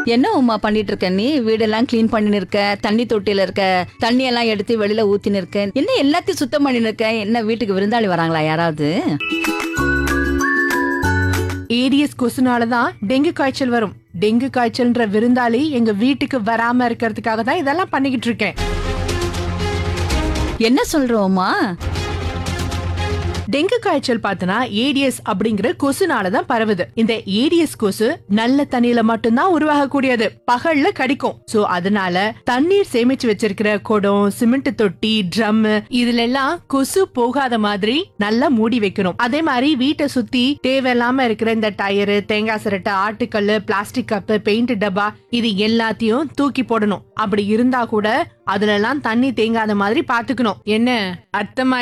என்ன உமா பண்ணிட்டு இருக்க நீ வீடெல்லாம் க்ளீன் பண்ணின்னு இருக்க தண்ணி தொட்டியில இருக்க தண்ணி எல்லாம் எடுத்து வெளியில ஊத்தின்னு இருக்க என்ன எல்லாத்தையும் சுத்தம் பண்ணின்னு இருக்க என்ன வீட்டுக்கு விருந்தாளி வராங்களா யாராவது ஏடிஎஸ் கொசுனால தான் டெங்கு காய்ச்சல் வரும் டெங்கு காய்ச்சல்ன்ற விருந்தாளி எங்க வீட்டுக்கு வராம இருக்கிறதுக்காக தான் இதெல்லாம் பண்ணிக்கிட்டு இருக்கேன் என்ன சொல்றோமா டெங்கு காய்ச்சல் பார்த்தனா ஏடிஎஸ் அப்படிங்கிற கொசுனால தான் பரவுது இந்த ஏடிஎஸ் கொசு நல்ல தண்ணியில மட்டும்தான் உருவாகக்கூடியது பகல்ல கடிக்கும் சோ அதனால தண்ணீர் சேமிச்சு வச்சிருக்கிற குடம் சிமெண்ட் தொட்டி ட்ரம் இதுல எல்லாம் கொசு போகாத மாதிரி நல்லா மூடி வைக்கணும் அதே மாதிரி வீட்டை சுத்தி தேவையில்லாம இருக்கிற இந்த டயரு தேங்காய் சிரட்டை ஆட்டுக்கல்லு பிளாஸ்டிக் கப்பு பெயிண்ட் டப்பா இது எல்லாத்தையும் தூக்கி போடணும் அப்படி இருந்தா கூட அதுல எல்லாம் தண்ணி தேங்காத மாதிரி பாத்துக்கணும் என்ன அர்த்தமா